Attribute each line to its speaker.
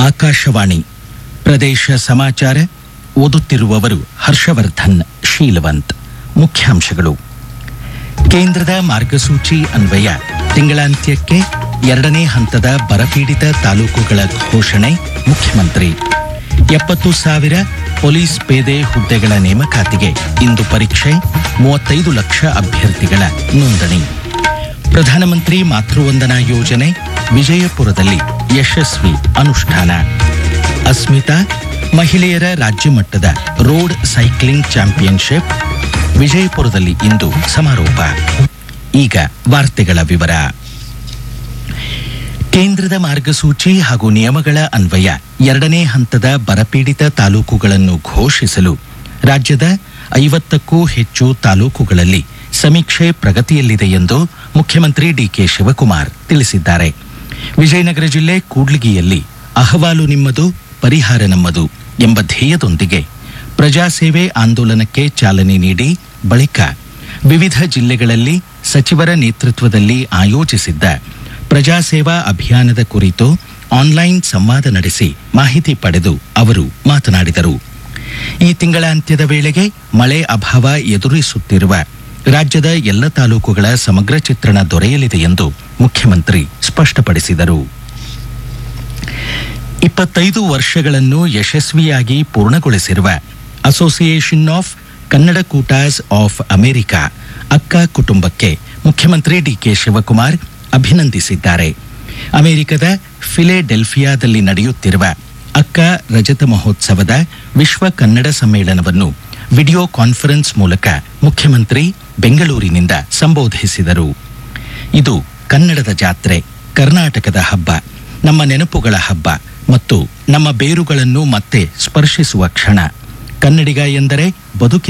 Speaker 1: ಆಕಾಶವಾಣಿ ಪ್ರದೇಶ ಸಮಾಚಾರ ಓದುತ್ತಿರುವವರು ಹರ್ಷವರ್ಧನ್ ಶೀಲವಂತ್ ಮುಖ್ಯಾಂಶಗಳು ಕೇಂದ್ರದ ಮಾರ್ಗಸೂಚಿ ಅನ್ವಯ ತಿಂಗಳಾಂತ್ಯಕ್ಕೆ ಎರಡನೇ ಹಂತದ ಬರಪೀಡಿತ ತಾಲೂಕುಗಳ ಘೋಷಣೆ ಮುಖ್ಯಮಂತ್ರಿ ಎಪ್ಪತ್ತು ಸಾವಿರ ಪೊಲೀಸ್ ಪೇದೆ ಹುದ್ದೆಗಳ ನೇಮಕಾತಿಗೆ ಇಂದು ಪರೀಕ್ಷೆ ಮೂವತ್ತೈದು ಲಕ್ಷ ಅಭ್ಯರ್ಥಿಗಳ ನೋಂದಣಿ ಪ್ರಧಾನಮಂತ್ರಿ ಮಾತೃವಂದನಾ ಯೋಜನೆ ವಿಜಯಪುರದಲ್ಲಿ ಯಶಸ್ವಿ ಅನುಷ್ಠಾನ ಅಸ್ಮಿತಾ ಮಹಿಳೆಯರ ರಾಜ್ಯ ಮಟ್ಟದ ರೋಡ್ ಸೈಕ್ಲಿಂಗ್ ಚಾಂಪಿಯನ್ಶಿಪ್ ವಿಜಯಪುರದಲ್ಲಿ ಇಂದು ಸಮಾರೋಪ ಈಗ ವಾರ್ತೆಗಳ ವಿವರ ಕೇಂದ್ರದ ಮಾರ್ಗಸೂಚಿ ಹಾಗೂ ನಿಯಮಗಳ ಅನ್ವಯ ಎರಡನೇ ಹಂತದ ಬರಪೀಡಿತ ತಾಲೂಕುಗಳನ್ನು ಘೋಷಿಸಲು ರಾಜ್ಯದ ಐವತ್ತಕ್ಕೂ ಹೆಚ್ಚು ತಾಲೂಕುಗಳಲ್ಲಿ ಸಮೀಕ್ಷೆ ಪ್ರಗತಿಯಲ್ಲಿದೆ ಎಂದು ಮುಖ್ಯಮಂತ್ರಿ ಡಿಕೆ ಶಿವಕುಮಾರ್ ತಿಳಿಸಿದ್ದಾರೆ ವಿಜಯನಗರ ಜಿಲ್ಲೆ ಕೂಡ್ಲಿಗಿಯಲ್ಲಿ ಅಹವಾಲು ನಿಮ್ಮದು ಪರಿಹಾರ ನಮ್ಮದು ಎಂಬ ಧ್ಯೇಯದೊಂದಿಗೆ ಪ್ರಜಾಸೇವೆ ಆಂದೋಲನಕ್ಕೆ ಚಾಲನೆ ನೀಡಿ ಬಳಿಕ ವಿವಿಧ ಜಿಲ್ಲೆಗಳಲ್ಲಿ ಸಚಿವರ ನೇತೃತ್ವದಲ್ಲಿ ಆಯೋಜಿಸಿದ್ದ ಪ್ರಜಾಸೇವಾ ಅಭಿಯಾನದ ಕುರಿತು ಆನ್ಲೈನ್ ಸಂವಾದ ನಡೆಸಿ ಮಾಹಿತಿ ಪಡೆದು ಅವರು ಮಾತನಾಡಿದರು ಈ ತಿಂಗಳಾಂತ್ಯದ ವೇಳೆಗೆ ಮಳೆ ಅಭಾವ ಎದುರಿಸುತ್ತಿರುವ ರಾಜ್ಯದ ಎಲ್ಲ ತಾಲೂಕುಗಳ ಸಮಗ್ರ ಚಿತ್ರಣ ದೊರೆಯಲಿದೆ ಎಂದು ಮುಖ್ಯಮಂತ್ರಿ ಸ್ಪಷ್ಟಪಡಿಸಿದರು ಇಪ್ಪತ್ತೈದು ವರ್ಷಗಳನ್ನು ಯಶಸ್ವಿಯಾಗಿ ಪೂರ್ಣಗೊಳಿಸಿರುವ association of Kannada Kootas of America Akka ಕುಟುಂಬಕ್ಕೆ ಮುಖ್ಯಮಂತ್ರಿ ಡಿಕೆ ಶಿವಕುಮಾರ್ ಅಭಿನಂದಿಸಿದ್ದಾರೆ ಅಮೆರಿಕದ ಫಿಲೆಡೆಲ್ಫಿಯಾದಲ್ಲಿ ನಡೆಯುತ್ತಿರುವ ಅಕ್ಕ ರಜತ ಮಹೋತ್ಸವದ ವಿಶ್ವ ಕನ್ನಡ ಸಮ್ಮೇಳನವನ್ನು ವಿಡಿಯೋ ಕಾನ್ಫರೆನ್ಸ್ ಮೂಲಕ ಮುಖ್ಯಮಂತ್ರಿ ಬೆಂಗಳೂರಿನಿಂದ ಸಂಬೋಧಿಸಿದರು ಇದು ಕನ್ನಡದ ಜಾತ್ರೆ ಕರ್ನಾಟಕದ ಹಬ್ಬ ನಮ್ಮ ನೆನಪುಗಳ ಹಬ್ಬ ಮತ್ತು ನಮ್ಮ ಬೇರುಗಳನ್ನು ಮತ್ತೆ ಸ್ಪರ್ಶಿಸುವ ಕ್ಷಣ ಕನ್ನಡಿಗ ಎಂದರೆ ಬದುಕಿನ